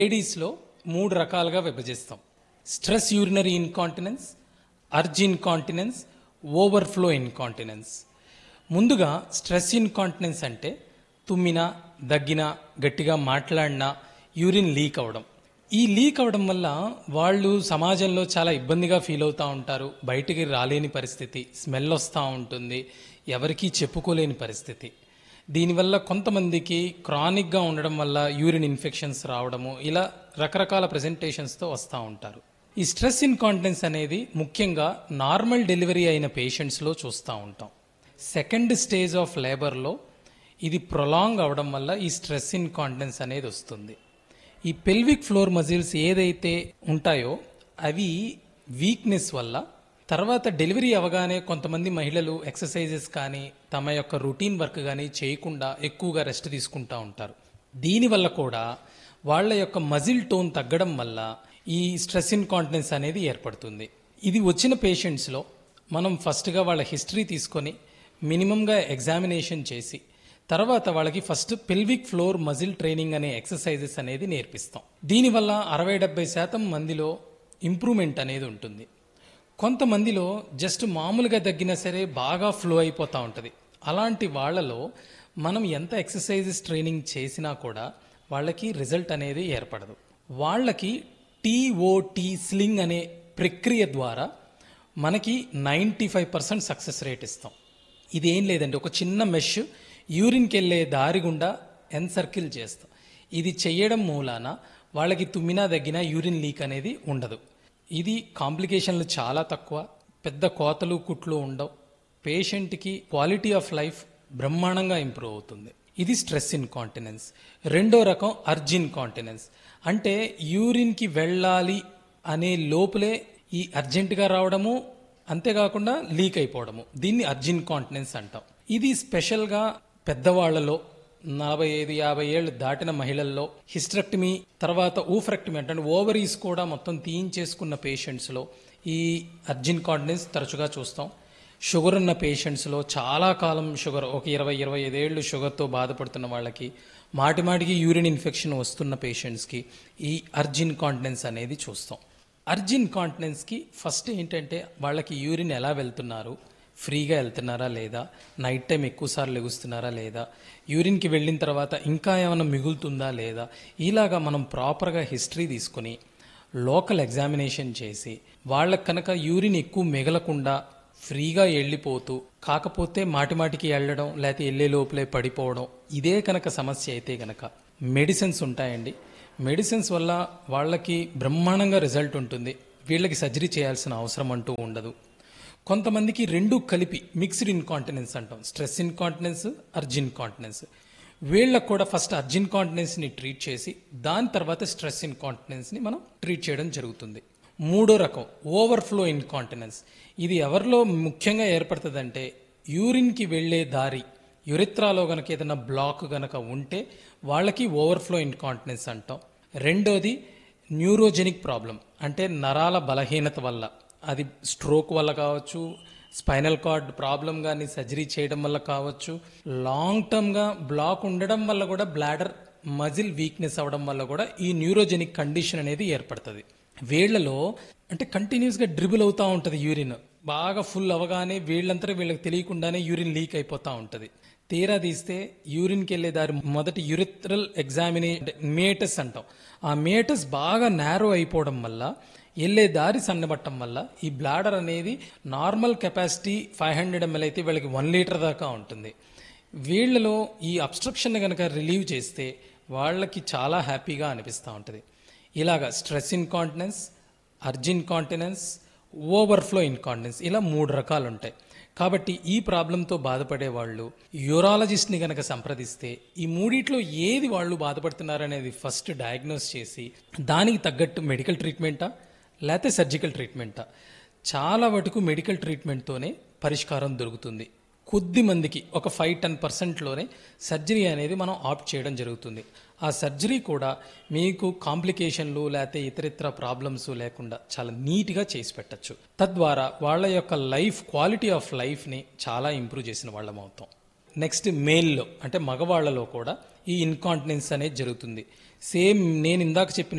లేడీస్లో మూడు రకాలుగా విభజిస్తాం stress urinary incontinence urge incontinence overflow incontinence ముందుగా స్ట్రెస్ ఇన్కాంటినెన్స్ అంటే తుమ్మినా దగ్గినా గట్టిగా మాట్లాడినా యూరిన్ లీక్ అవ్వడం ఈ లీక్ అవ్వడం వల్ల వాళ్ళు సమాజంలో చాలా ఇబ్బందిగా ఫీల్ అవుతూ ఉంటారు బయటికి రాలేని పరిస్థితి స్మెల్ వస్తూ ఉంటుంది ఎవరికీ చెప్పుకోలేని పరిస్థితి దీనివల్ల కొంతమందికి క్రానిక్గా ఉండడం వల్ల యూరిన్ ఇన్ఫెక్షన్స్ రావడము ఇలా రకరకాల ప్రెజెంటేషన్స్తో వస్తూ ఉంటారు ఈ స్ట్రెస్ ఇన్కాంటినెన్స్ అనేది ముఖ్యంగా నార్మల్ డెలివరీ అయిన పేషెంట్స్లో చూస్తూ ఉంటాం సెకండ్ స్టేజ్ ఆఫ్ లేబర్లో ఇది ప్రొలాంగ్ అవడం వల్ల ఈ స్ట్రెస్ ఇన్కాంటినెన్స్ అనేది వస్తుంది ఈ పెల్విక్ ఫ్లోర్ మజిల్స్ ఏదైతే ఉంటాయో అవి వీక్నెస్ వల్ల తర్వాత డెలివరీ అవగానే కొంతమంది మహిళలు ఎక్సర్సైజెస్ కానీ తమ యొక్క రొటీన్ వర్క్ కానీ చేయకుండా ఎక్కువగా రెస్ట్ తీసుకుంటూ ఉంటారు దీనివల్ల కూడా వాళ్ళ యొక్క మజిల్ టోన్ తగ్గడం వల్ల ఈ స్ట్రెస్ ఇన్కాంటినెన్స్ అనేది ఏర్పడుతుంది ఇది వచ్చిన పేషెంట్స్లో మనం ఫస్ట్గా వాళ్ళ హిస్టరీ తీసుకొని మినిమంగా ఎగ్జామినేషన్ చేసి తర్వాత వాళ్ళకి first pelvic floor muscle training అనే ఎక్సర్సైజెస్ అనేది నేర్పిస్తాం దీనివల్ల అరవై డెబ్బై శాతం మందిలో ఇంప్రూవ్మెంట్ అనేది ఉంటుంది కొంతమందిలో జస్ట్ మామూలుగా తగ్గినా సరే బాగా ఫ్లో అయిపోతూ ఉంటుంది అలాంటి వాళ్ళలో మనం ఎంత ఎక్సర్సైజెస్ ట్రైనింగ్ చేసినా కూడా వాళ్ళకి రిజల్ట్ అనేది ఏర్పడదు వాళ్ళకి టీఓటీ స్లింగ్ అనే ప్రక్రియ ద్వారా మనకి ninety five percent success rate ఇస్తాం ఇదేం లేదండి ఒక చిన్న మెష్ యూరిన్కి వెళ్ళే దారి గుండా ఎన్సర్కిల్ చేస్తాం ఇది చేయడం మూలాన వాళ్ళకి తుమ్మినా దగ్గినా యూరిన్ లీక్ అనేది ఉండదు ఇది కాంప్లికేషన్లు చాలా తక్కువ పెద్ద కోతలు కుట్లు ఉండవు పేషెంట్కి క్వాలిటీ ఆఫ్ లైఫ్ బ్రహ్మాండంగా ఇంప్రూవ్ అవుతుంది ఇది స్ట్రెస్ ఇన్కాంటినెన్స్ రెండో రకం అర్జ్ ఇన్కాంటినెన్స్ అంటే యూరిన్కి వెళ్ళాలి అనే లోపలే ఈ అర్జెంటుగా రావడము అంతేకాకుండా లీక్ అయిపోవడము దీన్ని అర్జిన్ కాంటినెన్స్ అంటాం ఇది స్పెషల్గా పెద్దవాళ్లలో నలభై ఐదు యాభై ఏళ్ళు దాటిన మహిళల్లో హిస్ట్రక్టమీ తర్వాత ఊఫరెక్టమీ అంటే ఓవరీస్ కూడా మొత్తం తీయించేసుకున్న పేషెంట్స్లో ఈ అర్జిన్ కాంటినెన్స్ తరచుగా చూస్తాం షుగర్ ఉన్న పేషెంట్స్లో చాలా కాలం షుగర్ ఒక ఇరవై ఇరవై ఐదేళ్ళు షుగర్తో బాధపడుతున్న వాళ్ళకి మాటి మాటికి యూరిన్ ఇన్ఫెక్షన్ వస్తున్న పేషెంట్స్కి ఈ అర్జిన్ కాంటినెన్స్ అనేది చూస్తాం అర్జిన్ కాంటినెన్స్కి ఫస్ట్ ఏంటంటే వాళ్ళకి యూరిన్ ఎలా వెళ్తున్నారు ఫ్రీగా వెళ్తున్నారా లేదా నైట్ టైం ఎక్కువసార్లు లెగుస్తున్నారా లేదా యూరిన్కి వెళ్ళిన తర్వాత ఇంకా ఏమైనా మిగులుతుందా లేదా ఇలాగా మనం ప్రాపర్గా హిస్టరీ తీసుకొని లోకల్ ఎగ్జామినేషన్ చేసి వాళ్ళకి కనుక యూరిన్ ఎక్కువ మిగలకుండా ఫ్రీగా వెళ్ళిపోతూ కాకపోతే మాటి మాటికి వెళ్ళడం లేకపోతే వెళ్ళే లోపలే పడిపోవడం ఇదే కనుక సమస్య అయితే కనుక మెడిసిన్స్ ఉంటాయండి మెడిసిన్స్ వల్ల వాళ్ళకి బ్రహ్మాండంగా రిజల్ట్ ఉంటుంది వీళ్ళకి సర్జరీ చేయాల్సిన అవసరం అంటూ ఉండదు కొంతమందికి రెండు కలిపి మిక్స్డ్ ఇన్కాంటినెన్స్ అంటాం స్ట్రెస్ ఇన్కాంటినెన్స్ అర్జిన్ కాంటినెన్స్ వీళ్ళకు కూడా ఫస్ట్ అర్జిన్ కాంటినెన్స్ని ట్రీట్ చేసి దాని తర్వాత స్ట్రెస్ ఇన్కాంటినెన్స్ని మనం ట్రీట్ చేయడం జరుగుతుంది మూడో రకం ఓవర్ఫ్లో ఇన్కాంటినెన్స్ ఇది ఎవరిలో ముఖ్యంగా ఏర్పడుతుందంటే యూరిన్కి వెళ్ళే దారి యురిత్రాలో గనక ఏదైనా బ్లాక్ గనక ఉంటే వాళ్ళకి ఓవర్ఫ్లో ఇన్కాంటినెన్స్ అంటాం రెండోది న్యూరోజెనిక్ ప్రాబ్లం అంటే నరాల బలహీనత వల్ల అది స్ట్రోక్ వల్ల కావచ్చు స్పైనల్ కార్డ్ ప్రాబ్లం కానీ సర్జరీ చేయడం వల్ల కావచ్చు లాంగ్ టర్మ్గా బ్లాక్ ఉండడం వల్ల కూడా బ్లాడర్ మజిల్ వీక్నెస్ అవ్వడం వల్ల కూడా ఈ న్యూరోజెనిక్ కండిషన్ అనేది ఏర్పడుతుంది వీళ్ళలో అంటే కంటిన్యూస్గా డ్రిబుల్ అవుతూ ఉంటుంది యూరిన్ బాగా ఫుల్ అవగానే వీళ్ళంతా వీళ్ళకి తెలియకుండానే యూరిన్ లీక్ అయిపోతూ ఉంటుంది తీరా తీస్తే యూరిన్కి వెళ్ళే దారి మొదటి యురిత్రల్ ఎగ్జామినే మేటస్ అంటాం ఆ మేటస్ బాగా నేరో అయిపోవడం వల్ల వెళ్ళే దారి సన్నబట్టం వల్ల ఈ బ్లాడర్ అనేది normal capacity five hundred ML అయితే వీళ్ళకి వన్ లీటర్ దాకా ఉంటుంది వీళ్ళలో ఈ అబ్స్ట్రక్షన్ కనుక రిలీవ్ చేస్తే వాళ్ళకి చాలా హ్యాపీగా అనిపిస్తూ ఉంటుంది ఇలాగా stress incontinence urge incontinence overflow incontinence ఇలా మూడు రకాలు ఉంటాయి కాబట్టి ఈ ప్రాబ్లంతో బాధపడే వాళ్ళు యూరాలజిస్ట్ని కనుక సంప్రదిస్తే ఈ మూడిట్లో ఏది వాళ్ళు బాధపడుతున్నారనేది ఫస్ట్ డయాగ్నోస్ చేసి దానికి తగ్గట్టు మెడికల్ ట్రీట్మెంటా లేకపోతే సర్జికల్ ట్రీట్మెంటా చాలా వరకు మెడికల్ ట్రీట్మెంట్తోనే పరిష్కారం దొరుకుతుంది కొద్ది మందికి ఒక ఫైవ్ టెన్ పర్సెంట్లోనే సర్జరీ అనేది మనం ఆప్ట్ చేయడం జరుగుతుంది ఆ సర్జరీ కూడా మీకు కాంప్లికేషన్లు లేకపోతే ఇతరితర ప్రాబ్లమ్స్ లేకుండా చాలా నీట్గా చేసి పెట్టచ్చు తద్వారా వాళ్ళ యొక్క లైఫ్ క్వాలిటీ ఆఫ్ లైఫ్ని చాలా ఇంప్రూవ్ చేసిన వాళ్ళం అవుతాం నెక్స్ట్ మేల్లో అంటే మగవాళ్లలో కూడా ఈ ఇన్కాంటినెన్స్ అనేది జరుగుతుంది సేమ్ నేను ఇందాక చెప్పిన